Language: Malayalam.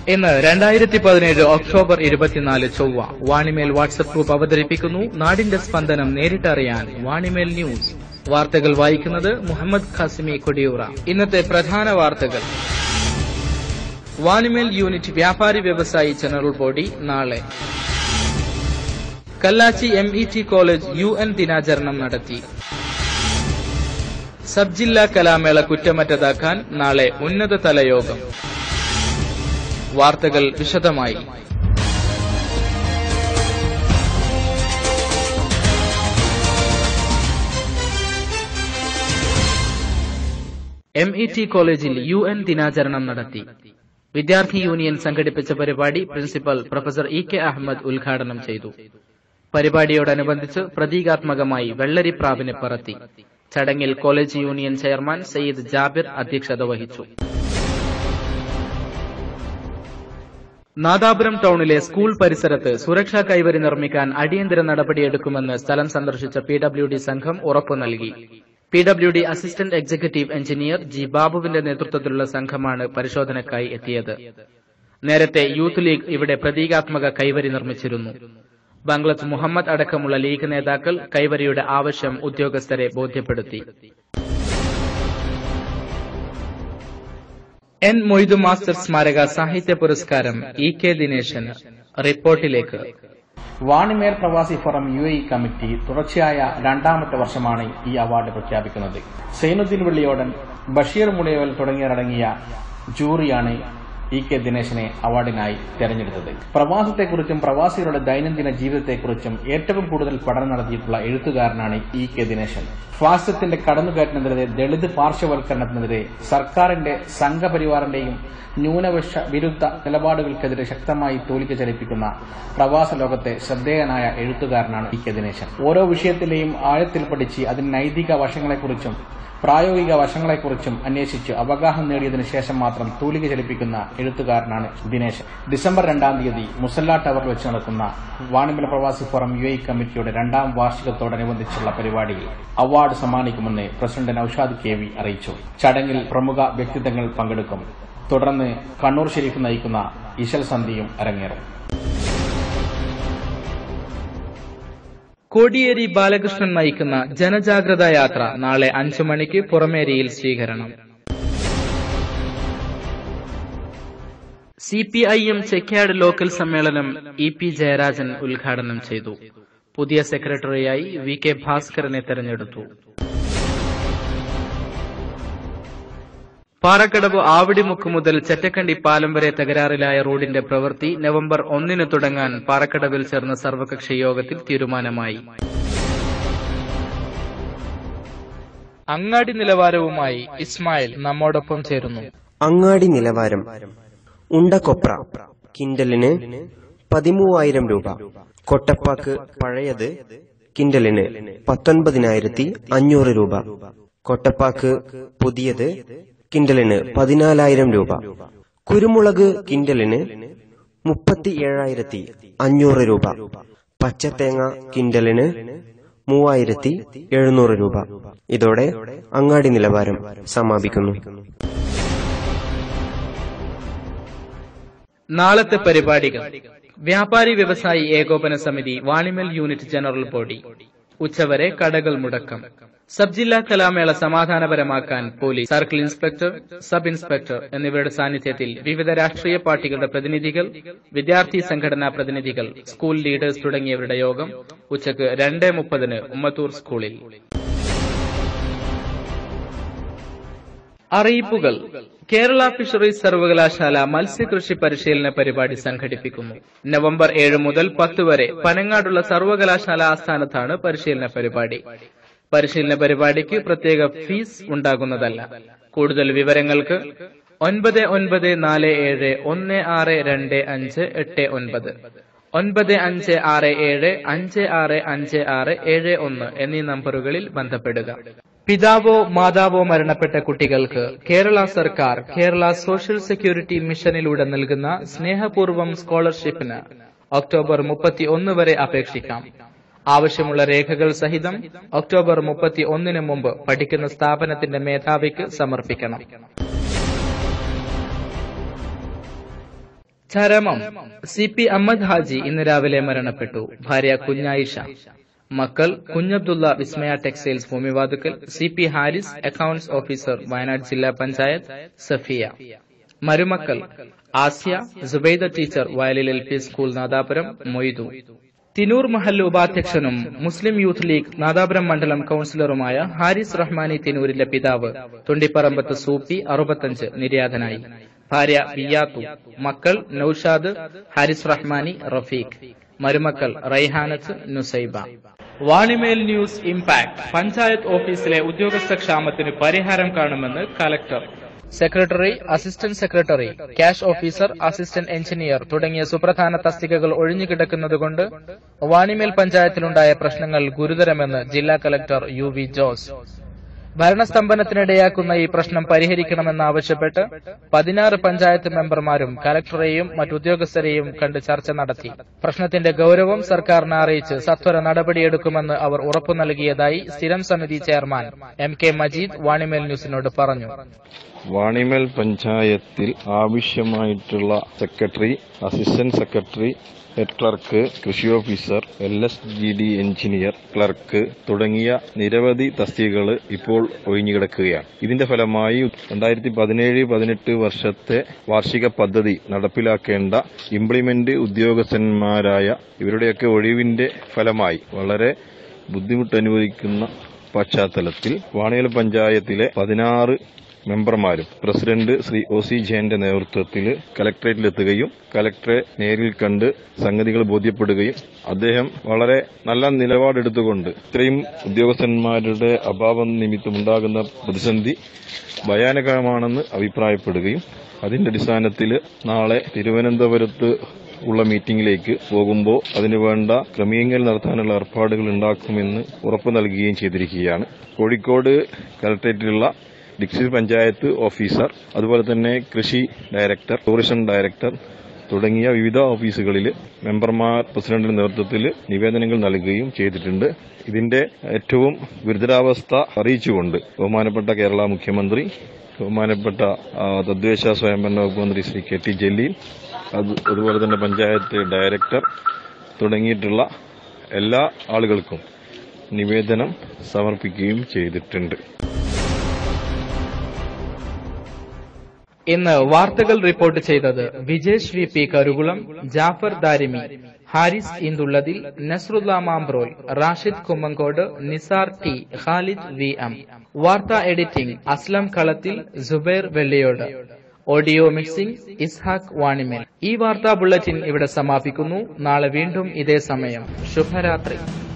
ഇന്ന് രണ്ടായിരത്തി പതിനേഴ് ഒക്ടോബർ ഇരുപത്തിനാല് ചൊവ്വ വാണിമേൽ വാട്സ്ആപ്പ് ഗ്രൂപ്പ് അവതരിപ്പിക്കുന്നു നാടിന്റെ സ്പന്ദനം നേരിട്ടറിയാൻ വാണിമേൽ ന്യൂസ് വാർത്തകൾ വായിക്കുന്നത് മുഹമ്മദ് ഖാസിമി കൊടിയൂറ ഇന്നത്തെ പ്രധാന വാർത്തകൾ വാണിമേൽ യൂണിറ്റ് വ്യാപാരി വ്യവസായി ജനറൽ ബോഡി നാളെ Kallachi M E T college U N ദിനാചരണം നടത്തി സബ് ജില്ലാ കലാമേള കുറ്റമറ്റതാക്കാൻ നാളെ ഉന്നതതല യോഗം വാർത്തകൾ വിശദമായി എം ഇ ടി കോളേജിൽ യു എൻ ദിനാചരണം നടത്തി വിദ്യാർത്ഥി യൂണിയൻ സംഘടിപ്പിച്ച പരിപാടി principal professor E K Ahammad ഉദ്ഘാടനം ചെയ്തു പരിപാടിയോടനുബന്ധിച്ച് പ്രതീകാത്മകമായി വെള്ളരിപ്രാവിനെ പറത്തി ചടങ്ങിൽ college union chairman Sayyid Jabir അധ്യക്ഷത വഹിച്ചു നാദാപുരം ടൌണിലെ സ്കൂൾ പരിസരത്ത് സുരക്ഷാ കൈവരി നിർമ്മിക്കാൻ അടിയന്തര നടപടിയെടുക്കുമെന്ന് സ്ഥലം സന്ദർശിച്ച പി ഡബ്ല്യു ഡി സംഘം ഉറപ്പു നൽകി P W D assistant executive engineer G ബാബുവിന്റെ നേതൃത്വത്തിലുള്ള സംഘമാണ് പരിശോധനയ്ക്കായി എത്തിയത് നേരത്തെ യൂത്ത് ലീഗ് ഇവിടെ പ്രതീകാത്മക കൈവരി നിർമ്മിച്ചിരുന്നു ബംഗ്ലത്ത് മുഹമ്മദ് അടക്കമുള്ള ലീഗ് നേതാക്കൾ കൈവരിയുടെ ആവശ്യം ഉദ്യോഗസ്ഥരെ ബോധ്യപ്പെടുത്തി എൻ മൊയ്തു മാസ്റ്റർ സ്മാരക സാഹിത്യ പുരസ്കാരം ഇ കെ ദിനേശന് റിപ്പോർട്ടിലേക്ക് വാണിമേൽ പ്രവാസി ഫോറം യു എ കമ്മിറ്റി തുടർച്ചയായ രണ്ടാമത്തെ വർഷമാണ് ഈ അവാർഡ് പ്രഖ്യാപിക്കുന്നത് സൈനുദ്ദീൻ വെള്ളിയോടൻ ബഷീർ മുടിയവൽ തുടങ്ങിയവരടങ്ങിയ ജൂറിയാണ് ഇ കെ ദിനേശനെ അവാർഡിനായി തെരഞ്ഞെടുത്തത് പ്രവാസത്തെക്കുറിച്ചും പ്രവാസികളുടെ ദൈനംദിന ജീവിതത്തെക്കുറിച്ചും ഏറ്റവും കൂടുതൽ പഠനം നടത്തിയിട്ടുള്ള എഴുത്തുകാരനാണ് ഇ കെ ദിനേശൻ ഫാസിസത്തിന്റെ കടന്നുകയറ്റത്തിനെതിരെ ദളിത് പാർശ്വവൽക്കരണത്തിനെതിരെ സർക്കാരിന്റെ സംഘപരിവാറിന്റെയും ന്യൂനപക്ഷ വിരുദ്ധ നിലപാടുകൾക്കെതിരെ ശക്തമായി തോലിക്ക് ചലിപ്പിക്കുന്ന പ്രവാസ ലോകത്തെ ശ്രദ്ധേയനായ എഴുത്തുകാരനാണ് ഇ കെ ദിനേശൻ ഓരോ വിഷയത്തിലെയും ആഴത്തിൽ പഠിച്ച് അതിന്റെ നൈതിക വശങ്ങളെക്കുറിച്ചും പ്രായോഗിക വശങ്ങളെക്കുറിച്ചും അന്വേഷിച്ച് അവഗാഹം നേടിയതിനു ശേഷം മാത്രം തൂലിക ചലിപ്പിക്കുന്ന എഴുത്തുകാരനാണ് ദിനേശൻ ഡിസംബർ രണ്ടാം തീയതി മുസല്ല ടവറിൽ വെച്ച് നടക്കുന്ന വാണിമല പ്രവാസി ഫോറം യു എ കമ്മിറ്റിയുടെ രണ്ടാം വാർഷികത്തോടനുബന്ധിച്ചുള്ള പരിപാടിയിൽ അവാർഡ് സമ്മാനിക്കുമെന്ന് പ്രസിഡന്റ് നൌഷാദ് കെ വി അറിയിച്ചു ചടങ്ങിൽ പ്രമുഖ വ്യക്തിത്വങ്ങൾ പങ്കെടുക്കും തുടർന്ന് കണ്ണൂർ ഷെരീഫ് നയിക്കുന്ന ഇശൽ സന്ധിയും അരങ്ങേറും കോടിയേരി ബാലകൃഷ്ണൻ നയിക്കുന്ന ജനജാഗ്രതാ യാത്ര നാളെ അഞ്ചു മണിക്ക് പുറമേരിയിൽ സ്വീകരണം C P I M Chekkad local സമ്മേളനം ഇ പി ജയരാജൻ ഉദ്ഘാടനം ചെയ്തു പുതിയ സെക്രട്ടറിയായി വി കെ ഭാസ്കരനെ തെരഞ്ഞെടുത്തു പാറക്കടവ് ആവടിമുക്ക് മുതൽ ചെറ്റക്കണ്ടി പാലം വരെ തകരാറിലായ റോഡിന്റെ പ്രവൃത്തി നവംബർ ഒന്നിന് തുടങ്ങാൻ പാറക്കടവിൽ ചേർന്ന സർവകക്ഷി യോഗത്തിൽ തീരുമാനമായി അങ്ങാടി നിലവാരവുമായി ഇസ്മായിൽ നമ്മോടൊപ്പം ചേരുന്നു അങ്ങാടി നിലവാരം ഉണ്ടക്കൊപ്ര കിൻഡലിന് പതിമൂവായിരം രൂപ കൊട്ടപ്പാക്ക് പഴയത് കിൻഡലിന് പത്തൊൻപതിനായിരത്തി അഞ്ഞൂറ് രൂപ കൊട്ടപ്പാക്ക് പുതിയത് കിൻഡലിന് പതിനാലായിരം രൂപ കുരുമുളക് കിൻഡലിന് മുപ്പത്തി ഏഴായിരത്തി അഞ്ഞൂറ് രൂപ പച്ചത്തേങ്ങ കിൻഡലിന് മൂവായിരത്തി എഴുന്നൂറ് രൂപ ഇതോടെ അങ്ങാടി നിലവാരം സമാപിക്കുന്നു നാളത്തെ പരിപാടികൾ വ്യാപാരി വ്യവസായി ഏകോപന സമിതി വാണിമൽ യൂണിറ്റ് ജനറൽ ബോഡി ഉച്ചവരെ കടകൾ മുടക്കം സബ് ജില്ലാ കലാമേള സമാധാനപരമാക്കാൻ police circle inspector sub inspector എന്നിവരുടെ സാന്നിധ്യത്തിൽ വിവിധ രാഷ്ട്രീയ പാർട്ടികളുടെ പ്രതിനിധികൾ വിദ്യാർത്ഥി സംഘടനാ പ്രതിനിധികൾ സ്കൂൾ ലീഡേഴ്സ് തുടങ്ങിയവരുടെ യോഗം ഉച്ചക്ക് രണ്ട് മുപ്പതിന് ഉമ്മത്തൂർ സ്കൂളിൽ അറിയിപ്പുകൾ കേരള ഫിഷറീസ് സർവകലാശാല മത്സ്യകൃഷി പരിശീലന പരിപാടി സംഘടിപ്പിക്കുന്നു നവംബർ ഏഴ് മുതൽ പത്ത് വരെ പനങ്ങാടുള്ള സർവകലാശാല ആസ്ഥാനത്താണ് പരിശീലന പരിപാടി പരിശീലന പരിപാടിക്ക് പ്രത്യേക ഫീസ് ഉണ്ടാകുന്നതല്ല കൂടുതൽ വിവരങ്ങൾക്ക് ഒൻപത് ഒൻപത് നാല് ഏഴ് ഒന്ന് ആറ് രണ്ട് അഞ്ച് എട്ട് ഒൻപത് ഒൻപത് അഞ്ച് ആറ് ഏഴ് അഞ്ച് ആറ് അഞ്ച് ആറ് ഏഴ് ഒന്ന് എന്നീ നമ്പറുകളിൽ ബന്ധപ്പെടുക പിതാവോ മാതാവോ മരണപ്പെട്ട കുട്ടികൾക്ക് കേരള സർക്കാർ കേരള സോഷ്യൽ സെക്യൂരിറ്റി മിഷനിലൂടെ നൽകുന്ന സ്നേഹപൂർവ്വം സ്കോളർഷിപ്പിന് ഒക്ടോബർ മുപ്പത്തി ഒന്ന് വരെ അപേക്ഷിക്കാം ആവശ്യമുള്ള രേഖകൾ സഹിതം ഒക്ടോബർ മുപ്പത്തി ഒന്നിന് മുമ്പ് പഠിക്കുന്ന സ്ഥാപനത്തിന്റെ മേധാവിക്ക് സമർപ്പിക്കണം ചരമം സി പി അഹമ്മദ് ഹാജി ഇന്ന് രാവിലെ മരണപ്പെട്ടു ഭാര്യ കുഞ്ഞായിഷ മക്കൾ Kunhabdulla Vismaya textiles Bhoomivathukkal C P Haris accounts officer Wayanad ജില്ലാ പഞ്ചായത്ത് സഫിയ മരുമക്കൾ ആസ്യ സുബൈദ ടീച്ചർ വയലിൽ L P school Nadapuram Moythu Thinur മഹല്ല് ഉപാധ്യക്ഷനും മുസ്ലിം യൂത്ത് ലീഗ് നാദാപുരം മണ്ഡലം കൌൺസിലറുമായ ഹാരിസ് റഹ്മാനി തിനൂരിന്റെ പിതാവ് തൊണ്ടിപ്പറമ്പത്ത് സൂപ്പി അറുപത്തഞ്ച് നിര്യാതനായി ഭാര്യ ബിയാത്തു മക്കൾ നൌഷാദ് ഹാരിസ് റഹ്മാനി റഫീഖ് മരുമക്കൾ റൈഹാനത്ത് നുസൈബ വാണിമേൽ ന്യൂസ് ഇംപാക്ട് പഞ്ചായത്ത് ഓഫീസിലെ ഉദ്യോഗസ്ഥ ക്ഷാമത്തിന് പരിഹാരം കാണുമെന്ന് collector secretary assistant secretary cash officer assistant engineer തുടങ്ങിയ സുപ്രധാന തസ്തികകൾ ഒഴിഞ്ഞുകിടക്കുന്നതുകൊണ്ട് വാണിമേൽ പഞ്ചായത്തിലുണ്ടായ പ്രശ്നങ്ങൾ ഗുരുതരമെന്ന് ജില്ലാ കലക്ടർ യു വി ജോസ് ഭരണസ്തംഭനത്തിനിടയാക്കുന്ന ഈ പ്രശ്നം പരിഹരിക്കണമെന്നാവശ്യപ്പെട്ട് പതിനാറ് പഞ്ചായത്ത് മെമ്പർമാരും കലക്ടറെയും മറ്റുദ്യോഗസ്ഥരെയും കണ്ട് ചർച്ച നടത്തി പ്രശ്നത്തിന്റെ ഗൌരവം സർക്കാരിനെ അറിയിച്ച് സത്വര നടപടിയെടുക്കുമെന്ന് അവർ ഉറപ്പു നൽകിയതായി സ്ഥിരം സമിതി chairman M K Majeed Vanimel ന്യൂസിനോട് പറഞ്ഞു വാണിമേൽ പഞ്ചായത്തിൽ ആവശ്യമായിട്ടുള്ള secretary assistant secretary head clerk കൃഷി officer L S G D engineer clerk തുടങ്ങിയ നിരവധി തസ്തികകൾ ഇപ്പോൾ ഒഴിഞ്ഞുകിടക്കുകയാണ് ഇതിന്റെ ഫലമായി രണ്ടായിരത്തി പതിനേഴ് പതിനെട്ട് വർഷത്തെ വാർഷിക പദ്ധതി നടപ്പിലാക്കേണ്ട ഇംപ്ലിമെന്റ് ഉദ്യോഗസ്ഥന്മാരായ ഇവരുടെയൊക്കെ ഒഴിവിന്റെ ഫലമായി വളരെ ബുദ്ധിമുട്ട് അനുഭവിക്കുന്ന പശ്ചാത്തലത്തിൽ വാണിയൽ പഞ്ചായത്തിലെ പതിനാറ് മെമ്പർമാരും പ്രസിഡന്റ് ശ്രീ ഒ സി ജയന്റെ നേതൃത്വത്തിൽ കലക്ടറേറ്റിലെത്തുകയും കലക്ടറെ നേരിൽ കണ്ട് സംഗതികൾ ബോധ്യപ്പെടുകയും അദ്ദേഹം വളരെ നല്ല നിലപാടെടുത്തുകൊണ്ട് ഇത്രയും ഉദ്യോഗസ്ഥന്മാരുടെ അഭാവം നിമിത്തമുണ്ടാകുന്ന പ്രതിസന്ധി ഭയാനകമാണെന്ന് അഭിപ്രായപ്പെടുകയും അതിന്റെ അടിസ്ഥാനത്തിൽ നാളെ തിരുവനന്തപുരത്ത് ഉള്ള മീറ്റിംഗിലേക്ക് പോകുമ്പോൾ അതിനുവേണ്ട ക്രമീകരണം നടത്താനുള്ള ഏർപ്പാടുകൾ ഉണ്ടാക്കുമെന്ന് ഉറപ്പു നൽകുകയും ചെയ്തിരിക്കുകയാണ് കോഴിക്കോട് കലക്ടറേറ്റിലുള്ള ഡിസ്ട്രിക്ട് പഞ്ചായത്ത് ഓഫീസർ അതുപോലെ തന്നെ കൃഷി ഡയറക്ടർ ടൂറിസം ഡയറക്ടർ തുടങ്ങിയ വിവിധ ഓഫീസുകളിൽ മെമ്പർമാർ പ്രസിഡന്റിന്റെ നേതൃത്വത്തിൽ നിവേദനങ്ങൾ നൽകുകയും ചെയ്തിട്ടുണ്ട് ഇതിന്റെ ഏറ്റവും ഗുരുതരാവസ്ഥ അറിയിച്ചുകൊണ്ട് ബഹുമാനപ്പെട്ട കേരള മുഖ്യമന്ത്രി ബഹുമാനപ്പെട്ട ആ, തദ്ദേശ സ്വയംഭരണ വകുപ്പ് മന്ത്രി ശ്രീ കെ ടി ജലീൽ അത് അതുപോലെ തന്നെ പഞ്ചായത്ത് ഡയറക്ടർ തുടങ്ങിയിട്ടുള്ള എല്ലാ ആളുകൾക്കും നിവേദനം സമർപ്പിക്കുകയും ചെയ്തിട്ടുണ്ട് ഇന്ന് വാർത്തകൾ റിപ്പോർട്ട് ചെയ്തത് വിജേഷ് വി പി കരുകുളം ജാഫർ ദാരിമി ഹാരിസ് ഇന്ദുള്ളതിൽ Nasrulla Mambroi Rashid Kummangode Nisar T Khalid V M വാർത്താ editing Aslam Kalathil Zubair Velliyode audio mixing Ishaq Vanimel ഈ വാർത്താ ബുള്ളറ്റിൻ ഇവിടെ സമാപിക്കുന്നു നാളെ വീണ്ടും ഇതേ സമയം ശുഭരാത്രി